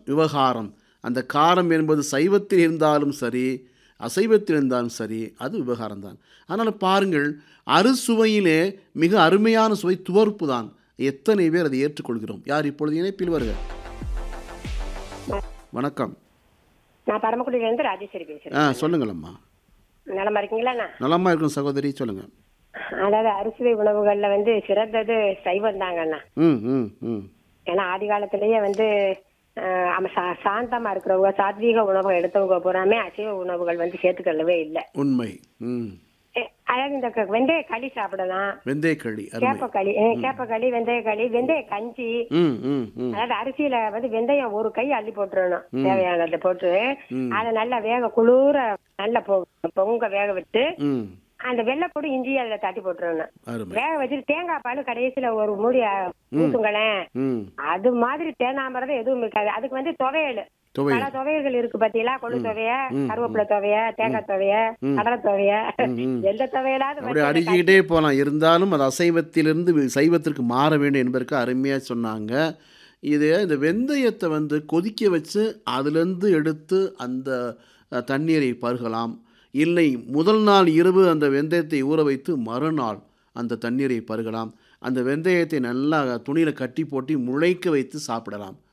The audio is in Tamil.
விவகாரம் அந்த காரம் என்பது சைவத்தில் இருந்தாலும் சரி அசைவத்தில் இருந்தாலும் சரி அது விவகாரம் தான் அதனால் பாருங்கள் அறுசுவையிலே மிக அருமையான சுவை துவர்ப்பு தான் எத்தனை பேர் அதை ஏற்றுக்கொள்கிறோம் யார் இப்பொழுது இணைப்பில் வருக வணக்கம் நான் பரமக்குடியில இருந்து ராஜேஸ்வரி ஆ பேசுறேன் சொல்லுங்களம்மா நலமா இருக்கீங்களாண்ணா நலமா இருக்கும் சகோதரி சொல்லுங்கள் அதாவது அரிசுவை உணவுகள்ல வந்து சிறந்தது சைவம் தாங்கண்ணா ம் ம் ம் ஏன்னா ஆதி காலத்திலேயே வந்து ஆஹ், ஆமா, சா- சாந்தமா இருக்கிறவங்க சாத்வீக உணவு எடுத்தவங்க பூராமே அசைவ உணவுகள் வந்து சேர்த்துக்கொள்ளவே இல்லை உண்மை ம் அதாவது இந்த க- வெந்தய களி சாப்பிடலாம் வெந்தயக்களி அருமை கேப்பக்களி அஹ், கேப்பக்களி வெந்தய களி வெந்தய கஞ்சி ம் ம் ம் அதாவது அரிசியில வந்து வெந்தயம் ஒரு கை அள்ளி போட்டுறணும் தேவையானதை போட்டு அதை நல்லா வேக குளிர நல்லா பொ- பொங்க வேக விட்டு ம் அந்த வெள்ளைப்பொடி இஞ்சி அதுல தட்டி போட்டுறணும் அருமை வேக வச்சுட்டு தேங்காய் பால் கடைசியில ஒரு மூடி அஹ், ஊத்துங்களேன் ம் அது மாதிரி தேனாமரம் எதுவும் இருக்காது அதுக்கு வந்து துவையல் துவையல். பல துவையல்கள் இருக்கு பாத்தீங்களா கொள்ளு துவைய கருவேப்பிலை துவைய தேங்காய் துவைய கடலை துவைய எந்த துவையலாவது அப்படியே வச்சு அடுக்கிக்கிட்டே போகலாம் இருந்தாலும் அது அசைவத்திலிருந்து வி- சைவத்திற்கு மாற வேண்டும் என்பதற்கு அருமையாக சொன்னாங்க இது இந்த வெந்தயத்தை வந்து கொதிக்க வச்சு அதிலிருந்து எடுத்து அந்த அஹ், தண்ணீரை பருகலாம் இல்லை முதல் நாள் இரவு அந்த வெந்தயத்தை ஊற வைத்து மறுநாள் அந்த தண்ணீரை பருகலாம் அந்த வெந்தயத்தை நல்லா துணியில் கட்டி போட்டு முளைக்க வைத்து சாப்பிடலாம்